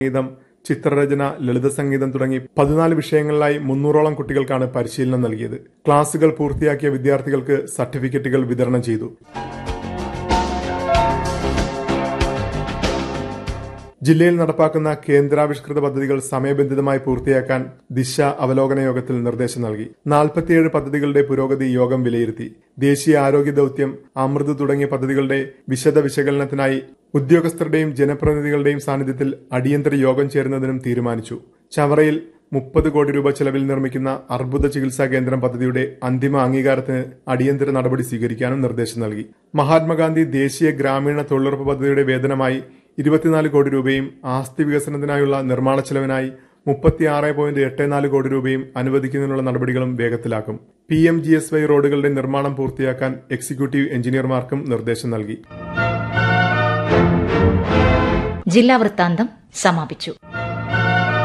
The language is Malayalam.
സംഗീതം ചിത്രരചന ലളിത സംഗീതം തുടങ്ങി പതിനാല് വിഷയങ്ങളിലായി മുന്നൂറോളം കുട്ടികൾക്കാണ് പരിശീലനം നൽകിയത് ക്ലാസുകൾ പൂർത്തിയാക്കിയ വിദ്യാർത്ഥികൾക്ക് സർട്ടിഫിക്കറ്റുകൾ വിതരണം ചെയ്തു ജില്ലയിൽ നടപ്പാക്കുന്ന കേന്ദ്രാവിഷ്കൃത പദ്ധതികൾ സമയബന്ധിതമായി പൂർത്തിയാക്കാൻ ദിശ അവലോകന യോഗത്തിൽ നിർദ്ദേശം നൽകി നാൽപ്പത്തിയേഴ് പദ്ധതികളുടെ പുരോഗതി യോഗം വിലയിരുത്തി ദേശീയ ആരോഗ്യ ദൌത്യം അമൃത് തുടങ്ങിയ പദ്ധതികളുടെ വിശദ വിശകലനത്തിനായി ഉദ്യോഗസ്ഥരുടെയും ജനപ്രതിനിധികളുടെയും സാന്നിധ്യത്തിൽ അടിയന്തര യോഗം ചേരുന്നതിനും തീരുമാനിച്ചു ചവറയിൽ മുപ്പത് കോടി രൂപ ചെലവിൽ നിർമ്മിക്കുന്ന അർബുദ ചികിത്സാ കേന്ദ്രം പദ്ധതിയുടെ അന്തിമ അംഗീകാരത്തിന് അടിയന്തര നടപടി സ്വീകരിക്കാനും നിർദ്ദേശം നൽകി മഹാത്മാഗാന്ധി ദേശീയ ഗ്രാമീണ തൊഴിലുറപ്പ് പദ്ധതിയുടെ വേതനമായി ഇരുപത്തിനാല് കോടി രൂപയും ആസ്തി വികസനത്തിനായുള്ള നിർമ്മാണ ചെലവിനായി മുപ്പത്തിയാറ് പോയിന്റ് എട്ട് നാല് കോടി രൂപയും അനുവദിക്കുന്നതിനുള്ള നടപടികളും വേഗത്തിലാക്കും P M G S Y റോഡുകളുടെ നിർമ്മാണം പൂർത്തിയാക്കാൻ എക്സിക്യൂട്ടീവ് എഞ്ചിനീയർമാർക്കും നിർദ്ദേശം നൽകി ജില്ലാ വൃത്താന്തം സമാപിച്ചു